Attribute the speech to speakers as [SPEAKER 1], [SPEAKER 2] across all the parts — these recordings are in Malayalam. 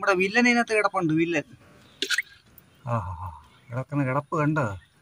[SPEAKER 1] നമ്മുടെ വില്ലൻ ഇതിനകത്ത് കിടപ്പുണ്ട് വില്ലൻ ആ ഹാ ഹാ കിടക്കുന്ന കിടപ്പ് കണ്ട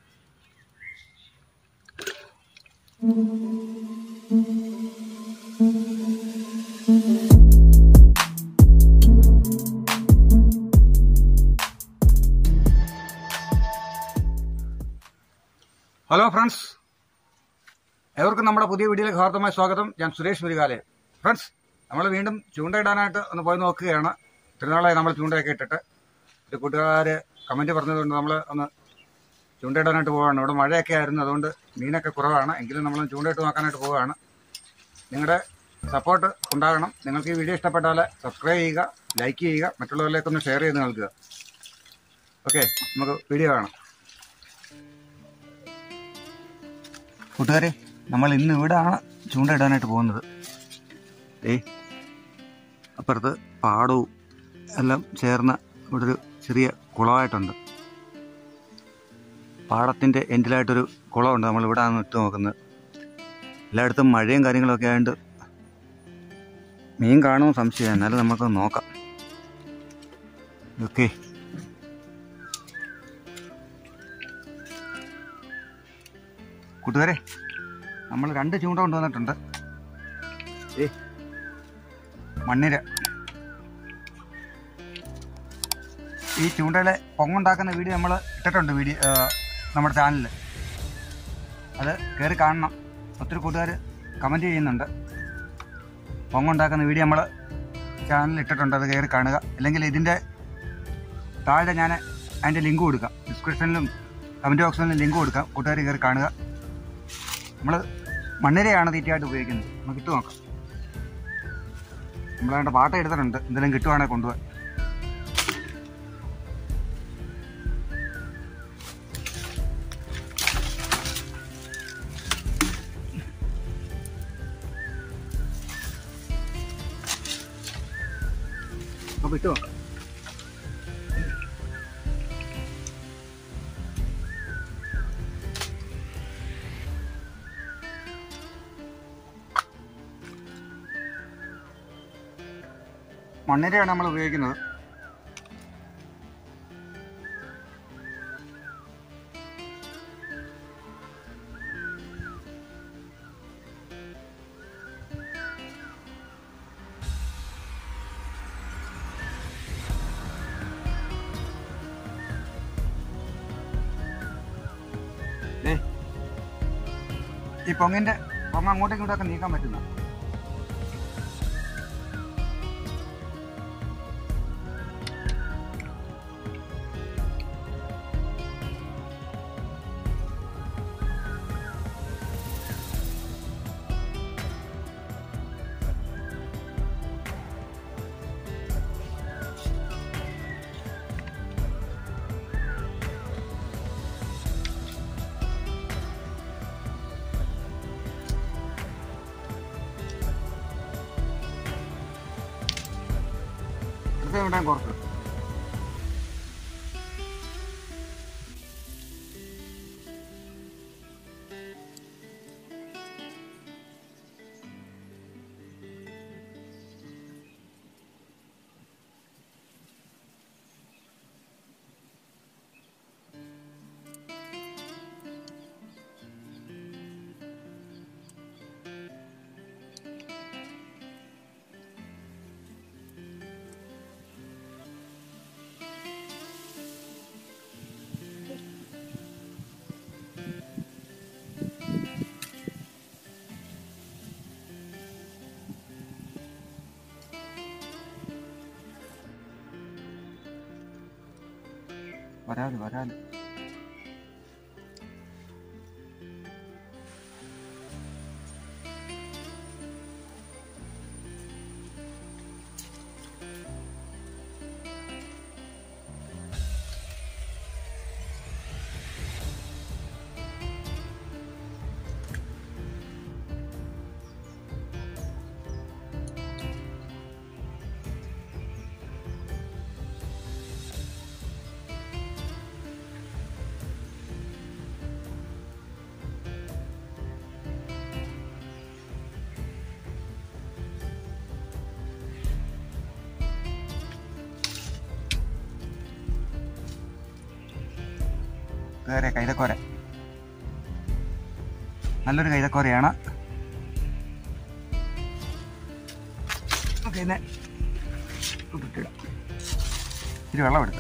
[SPEAKER 1] ഹലോ ഫ്രണ്ട്സ് എവർക്കും നമ്മുടെ പുതിയ വീഡിയോയിലേക്ക് ഹാർദമായ സ്വാഗതം ഞാൻ സുരേഷ് മുരുകാലെ ഫ്രണ്ട്സ് നമ്മൾ വീണ്ടും ചൂണ്ടയിടാനായിട്ട് ഒന്ന് പോയി നോക്കുകയാണ് തിരുനാളായി നമ്മൾ ചൂണ്ടയൊക്കെ ഇട്ടിട്ട് ഒരു കൂട്ടുകാർ കമൻറ്റ് പറഞ്ഞതുകൊണ്ട് നമ്മൾ ഒന്ന് ചൂണ്ടയിടാനായിട്ട് പോവുകയാണ് ഇവിടെ മഴയൊക്കെ ആയിരുന്നു അതുകൊണ്ട് മീനൊക്കെ കുറവാണ് എങ്കിലും നമ്മൾ ചൂണ്ടയിട്ട് നോക്കാനായിട്ട് പോവുകയാണ് നിങ്ങളുടെ സപ്പോർട്ട് ഉണ്ടാകണം നിങ്ങൾക്ക് ഈ വീഡിയോ ഇഷ്ടപ്പെട്ടാൽ സബ്സ്ക്രൈബ് ചെയ്യുക ലൈക്ക് ചെയ്യുക മറ്റുള്ളവരിലേക്ക് ഒന്ന് ഷെയർ ചെയ്ത് നൽകുക ഓക്കെ നമുക്ക് വീഡിയോ കാണാം കൂട്ടുകാരെ നമ്മൾ ഇന്ന് ഇവിടെയാണ് ചൂണ്ടയിടാനായിട്ട് പോകുന്നത് ഏയ് അപ്പുറത്ത് പാടവും എല്ലാം ചേർന്ന ഇവിടെ ഒരു ചെറിയ കുളമായിട്ടുണ്ട് പാടത്തിൻ്റെ എൻഡിലായിട്ടൊരു കുളമുണ്ട് നമ്മൾ ഇവിടെ ആണ് ഇട്ട് നോക്കുന്നത് എല്ലായിടത്തും മഴയും കാര്യങ്ങളൊക്കെ ആയതുകൊണ്ട് മീൻ കാണുമോ സംശയം എന്നാലും നമുക്ക് നോക്കാം ഓക്കെ കൂട്ടുകാരെ നമ്മൾ രണ്ട് ചൂണ്ട കൊണ്ടുവന്നിട്ടുണ്ട് ഏ മണ്ണിര ഈ ചൂണ്ടയിലെ പൊങ്ങുണ്ടാക്കുന്ന വീഡിയോ നമ്മൾ ഇട്ടിട്ടുണ്ട് വീഡിയോ ആ, നമ്മുടെ ചാനലിൽ അത് കയറി കാണണം ഒത്തിരി കൂട്ടുകാർ കമൻറ്റ് ചെയ്യുന്നുണ്ട് പൊങ്ങുണ്ടാക്കുന്ന വീഡിയോ നമ്മൾ ചാനലിൽ ഇട്ടിട്ടുണ്ട് അത് കയറി കാണുക അല്ലെങ്കിൽ ഇതിൻ്റെ താഴെ ഞാൻ അതിൻ്റെ ലിങ്ക് കൊടുക്കാം ഡിസ്ക്രിപ്ഷനിലും കമൻറ്റ് ബോക്സിലും ലിങ്ക് കൊടുക്കാം കൂട്ടുകാർ കയറി കാണുക നമ്മൾ മണ്ണിരയാണ് തീറ്റയായിട്ട് ഉപയോഗിക്കുന്നത് നമുക്ക് ഇട്ട് നോക്കാം നമ്മളതിൻ്റെ പാട്ട എടുത്തിട്ടുണ്ട് എന്തെങ്കിലും കിട്ടുവാണെങ്കിൽ കൊണ്ടുപോകാൻ അപ്പോൾ ഇട്ട് നോക്കാം മണ്ണിരയാണ് നമ്മൾ ഉപയോഗിക്കുന്നത് ദേ, ഈ പൊങ്ങിന്റെ പൊങ്ങ അങ്ങോട്ടും ഇങ്ങോട്ടൊക്കെ നീക്കാൻ പറ്റുന്ന അടുത്ത വിടാൻ കുറച്ച് വരാല് വരാല് വേറെ കൈതക്കോര നല്ലൊരു കൈതക്കോരയാണ് നമുക്ക് ഇതിനെ ഇട്ടിട്ടിടാം ഇത്തിരി വെള്ളം എടുത്ത്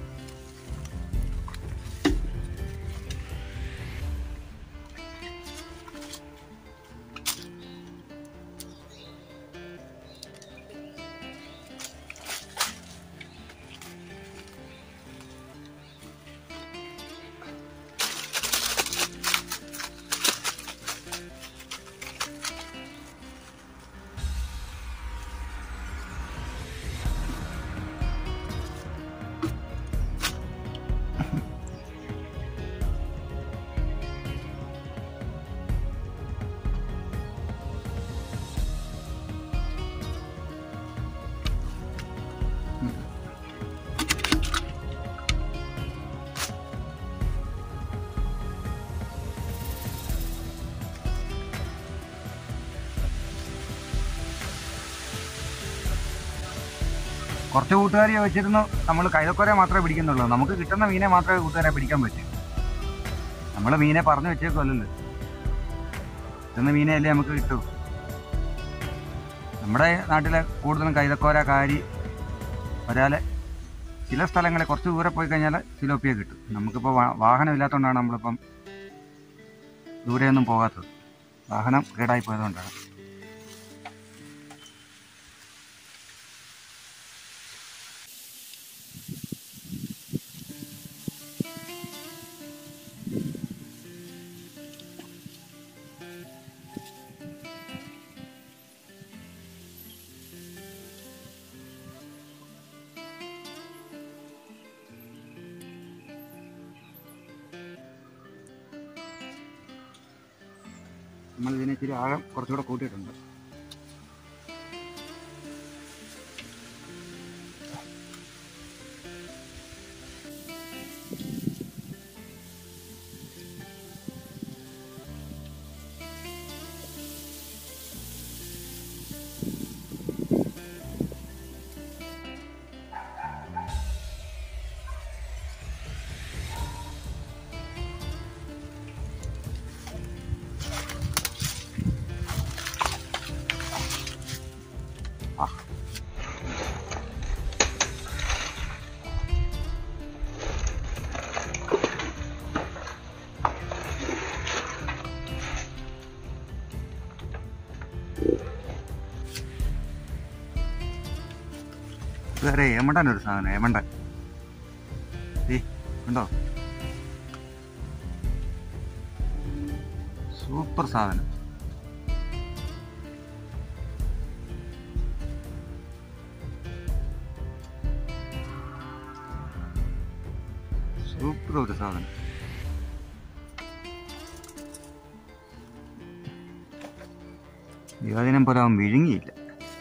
[SPEAKER 1] കുറച്ച് കൂട്ടുകാരെ വെച്ചിരുന്നു നമ്മൾ കൈതക്കോര മാത്രമേ പിടിക്കുന്നുള്ളൂ നമുക്ക് കിട്ടുന്ന മീനെ മാത്രമേ കൂട്ടുകാരെ പിടിക്കാൻ പറ്റൂ നമ്മൾ മീനെ പറഞ്ഞു വെച്ചേക്കുമല്ലോ കിട്ടുന്ന മീനെയല്ലേ നമുക്ക് കിട്ടൂ നമ്മുടെ നാട്ടിലെ കൂടുതലും കൈതക്കോര കാരി ഒരാളെ ചില സ്ഥലങ്ങളിൽ കുറച്ച് ദൂരെ പോയി കഴിഞ്ഞാൽ സിലോപ്പിയ കിട്ടും നമുക്കിപ്പോൾ വാഹനം ഇല്ലാത്തതുകൊണ്ടാണ് നമ്മളിപ്പം ദൂരെയൊന്നും പോകാത്തത് വാഹനം കേടായി പോയതുകൊണ്ടാണ് നമ്മൾ ഇതിനെ ഇച്ചിരി ആഴം കുറച്ചുകൂടെ കൂട്ടിയിട്ടുണ്ട് വേറെ ഏമണ്ടൻ ഒരു സാധനം ഏമണ്ടൻ ഏ ഉണ്ടോ സൂപ്പർ സാധനം സൂപ്പർ ഒരു സാധനം ദൈവദിനം പോലെ അവൻ വിഴുങ്ങിയില്ല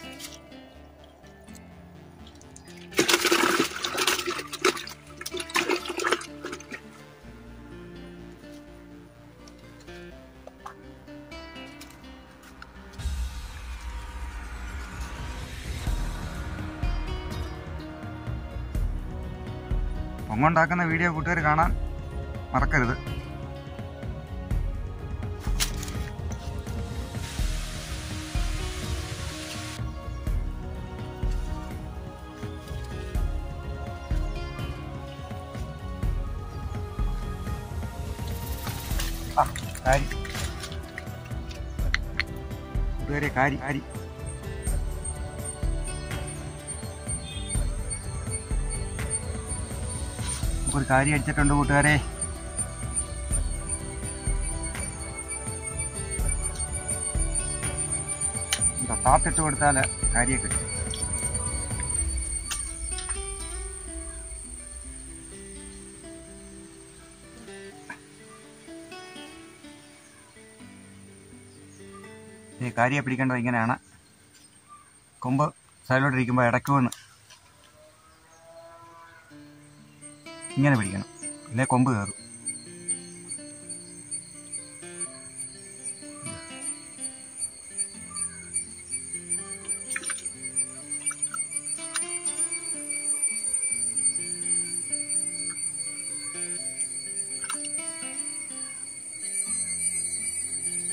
[SPEAKER 1] പൊങ്ങുണ്ടാക്കുന്ന വീഡിയോ കൂട്ടുകാർ കാണാൻ മറക്കരുത് ആ, കാരി കൂട്ടുകാരെ കാരി കാരി ഒരു കാരി അടിച്ചിട്ടുണ്ട് കൂട്ടുകാരെ എന്താ താത്തിട്ട് കൊടുത്താൽ കാരിയെ കിട്ടും ഈ കാരിയെ പിടിക്കേണ്ടത് ഇങ്ങനെയാണ് കൊമ്പ് സൈഡിലോട്ടിരിക്കുമ്പോൾ ഇടയ്ക്ക് വന്ന് ഇങ്ങനെ പിടിക്കണം ഇല്ലേ കൊമ്പ് കയറും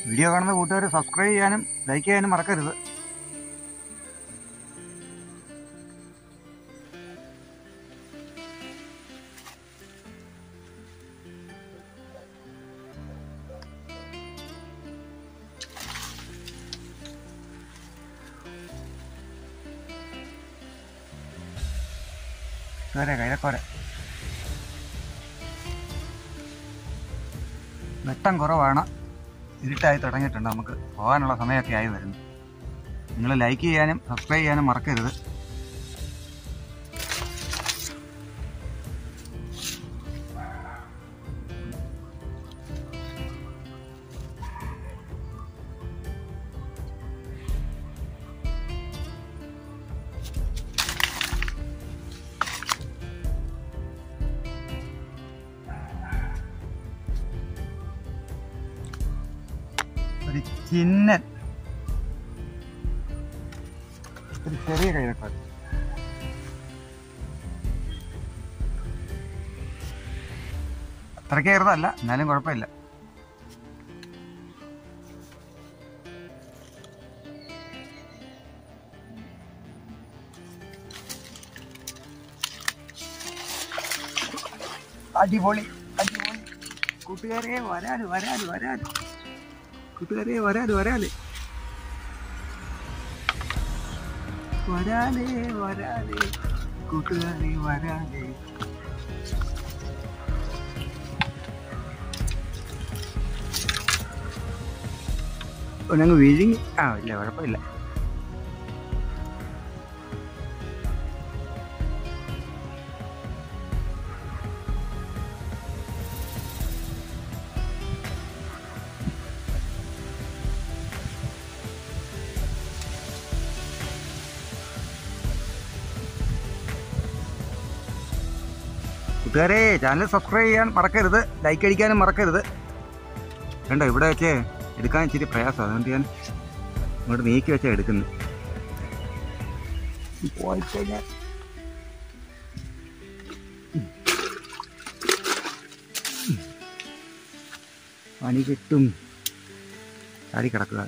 [SPEAKER 1] വീഡിയോ കാണുന്ന കൂട്ടുകാർ സബ്സ്ക്രൈബ് ചെയ്യാനും ലൈക്ക് ചെയ്യാനും മറക്കരുത് കോര കൈരക്കോര വെട്ടം കുറവാണ് ഇരുട്ടായി തുടങ്ങിയിട്ടുണ്ട് നമുക്ക് പോകാനുള്ള സമയമൊക്കെ ആയി വരുന്നു നിങ്ങൾ ലൈക്ക് ചെയ്യാനും സബ്സ്ക്രൈബ് ചെയ്യാനും മറക്കരുത് ഒരു ചിന്നൻ ഒരു ചെറിയ കൈരക്കോര അത്രയ്ക്ക് ചെറുതല്ല എന്നാലും കുഴപ്പമില്ല അടിപൊളി അടിപൊളി കൂട്ടുകാരെ വരാല് വരാല് വരാല് കൂട്ടുകാരെ വരാല് വരാല് വരാലേ വരാലേ കൂട്ടുകാരെ വരാലേ ഒന്നങ്ങ് വിഴുങ്ങി ആ ഇല്ല കുഴപ്പമില്ല കൂട്ടുകാരെ ചാനൽ സബ്സ്ക്രൈബ് ചെയ്യാൻ മറക്കരുത് ലൈക്ക് അടിക്കാനും മറക്കരുത് കണ്ടോ ഇവിടെ വെച്ച് എടുക്കാൻ ഇച്ചിരി പ്രയാസം അതുകൊണ്ട് ഞാൻ ഇങ്ങോട്ട് നീക്കി വെച്ചാൽ എടുക്കുന്നത് പോയിക്കഴിഞ്ഞാൽ പണി കിട്ടും ചാടി കിടക്കുക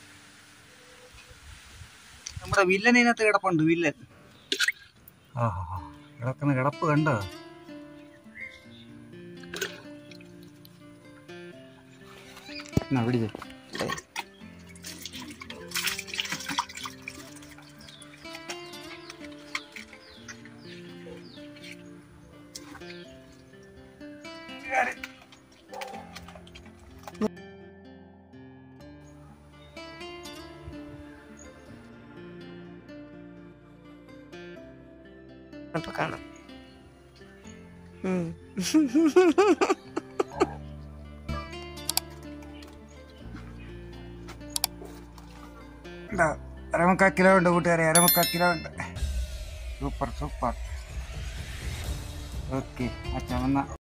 [SPEAKER 1] നമ്മുടെ വില്ലൻ ഇതിനകത്ത് കിടപ്പുണ്ട് വില്ലൻ ആ കിടക്കുന്ന കിടപ്പ് കണ്ടോ എന്നാ പിടിച്ചേ
[SPEAKER 2] അപ്പൊ കാണാം ഉം.
[SPEAKER 1] ഉണ്ടോ അരമുക്കാൽ കിലോ ഉണ്ട് കൂട്ടുകാരെ അരമുക്കാൽ കിലോ ഉണ്ട് സൂപ്പർ സൂപ്പർ ഓക്കെ ആ ചുവന്ന